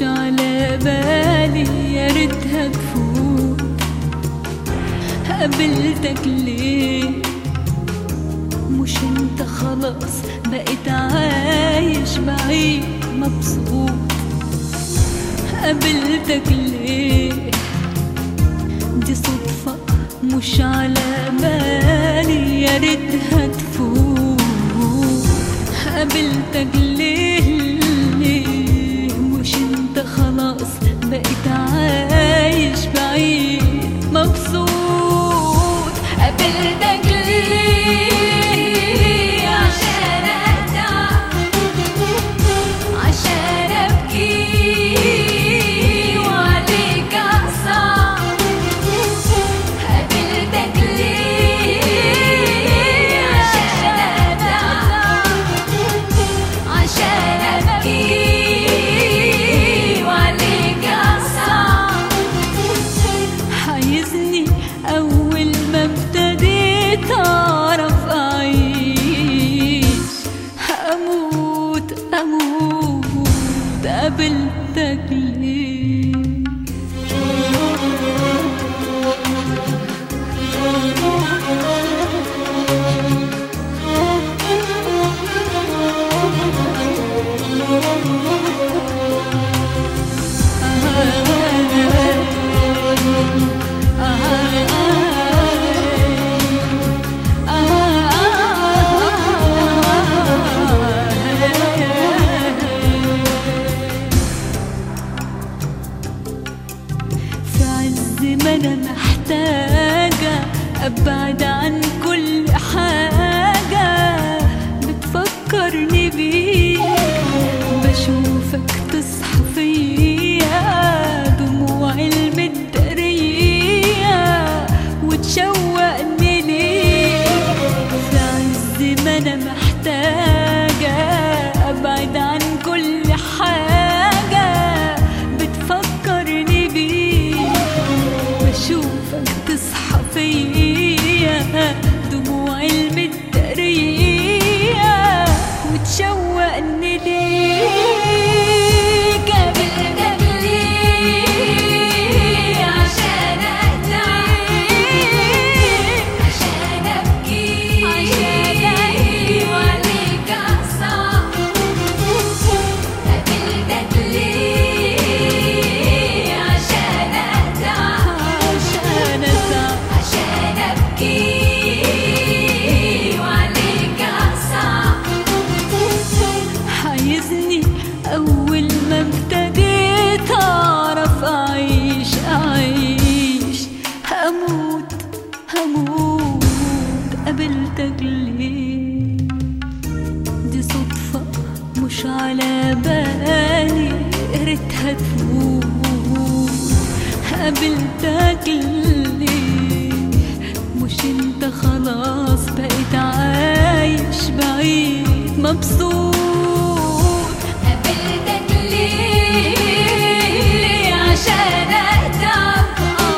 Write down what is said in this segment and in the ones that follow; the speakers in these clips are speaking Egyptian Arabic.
على بالي يا ريتها تفوت قابلتك ليه مش انت خلاص بقيت عايش بعيد مبسوط قابلتك ليه دي صدفة مش على بالي يا ريتها تفوت قابلتك ليه ليه مش انت خلاص بقيت عايش بعيد مبسوط قابلتك ليه عشان اتعب عشان ابكي وعليك اصعب قابلتك ليه عشان اتعب عشان ابكي وعليك اصعب حيزني اول ما ابتديت اعرف اعيش هموت اموت قابلتك ليه في عز ما انا محتاجة ابعد عن كل حاجة بتفكرني بيك بشوفك تصحى فيا دموعي المدرية وتشوقني ليك في عز ما انا محتاجة ابعد عن كل حاجة بتفكرني بيك بشوفك تصحى فيا دموعي المدرية وتشوقني ليك قابلتك ليه عشان اتعب عشان ابكي عشان ابكي وعليك اصعب قابلتك ليه عشان اتعب عشان اتعب عشان ابكي وعليك اصعب حيزني اول ما ابتديت اعرف اعيش اعيش هموت هموت قابلتك ليه دي صدفة مش على بالي ريتها تفوت قابلتك ليه مش انت خلاص بقيت عايش بعيد مبسوط قابلتك ليه عشان اتعب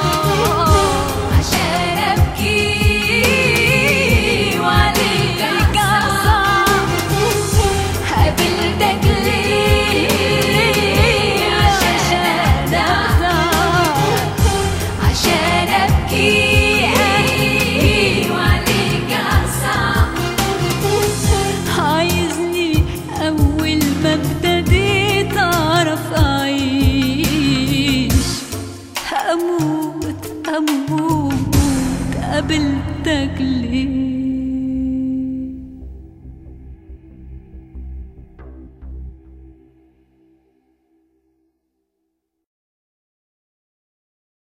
عشان ابكي وعليك اصعب قابلتك ليه عشان اتعب عشان ابكي وعليك اصعب عايزني اول ما ابتديت اعرف اعيش هموت هموت قابلتك ليه